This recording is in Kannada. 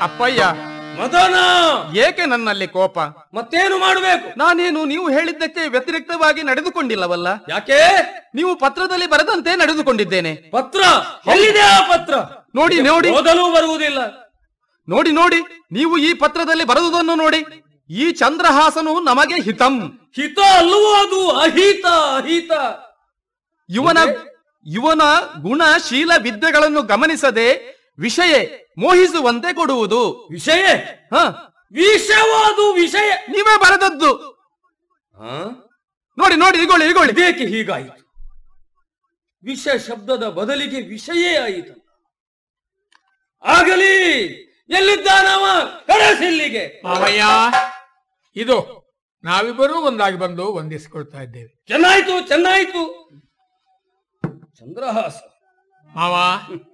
ಅಪ್ಪಯ್ಯ ಮದನ ಏಕೆ ನನ್ನಲ್ಲಿ ಕೋಪ ಮತ್ತೇನು ಮಾಡಬೇಕು ನಾನೇನು ನೀವು ಹೇಳಿದ್ದಕ್ಕೆ ವ್ಯತಿರಿಕ್ತವಾಗಿ ನಡೆದುಕೊಂಡಿಲ್ಲವಲ್ಲ ಯಾಕೆ ನೀವು ಪತ್ರದಲ್ಲಿ ಬರೆದಂತೆ ನಡೆದುಕೊಂಡಿದ್ದೇನೆ ಪತ್ರ ಎಲ್ಲಿದೆ ಆ ಪತ್ರ ನೋಡಿ ನೋಡಿ ಓದಲು ಬರುವುದಿಲ್ಲ ನೋಡಿ ನೋಡಿ ನೀವು ಈ ಪತ್ರದಲ್ಲಿ ಬರೆದುದನ್ನು ನೋಡಿ ಈ ಚಂದ್ರಹಾಸನು ನಮಗೆ ಹಿತಂ ಹಿತ ಅಲ್ಲವೋ ಅದು ಅಹಿತ ಅಹಿತ ಇವನ ಇವನ ಗುಣ ಶೀಲ ವಿದ್ಯೆಗಳನ್ನು ಗಮನಿಸದೆ ವಿಷಯ ಮೋಹಿಸುವಂತೆ ಕೊಡುವುದು ವಿಷಯ ಹ ವಿಷವಾದು ವಿಷಯ ನೀವೇ ಬರೆದದ್ದು ಆ? ನೋಡಿ ನೋಡಿ ಇಗೊಳ್ಳಿ ಇಗೊಳ್ಳಿ ಇದೇಕೆ ಹೀಗಾಯಿತು ವಿಷ ಶಬ್ದದ ಬದಲಿಗೆ ವಿಷಯೇ ಆಯಿತು ಆಗಲಿ ಎಲ್ಲಿದ್ದಾನವ ಕಳಿಸಿಲ್ಲಿಗೆ ಮಾವಯ್ಯ ಇದು ನಾವಿಬ್ಬರೂ ಒಂದಾಗಿ ಬಂದು ವಂದಿಸಿಕೊಳ್ತಾ ಇದ್ದೇವೆ ಚೆನ್ನಾಯ್ತು ಚೆನ್ನಾಯ್ತು ಚಂದ್ರಹಾಸ ಮಾವ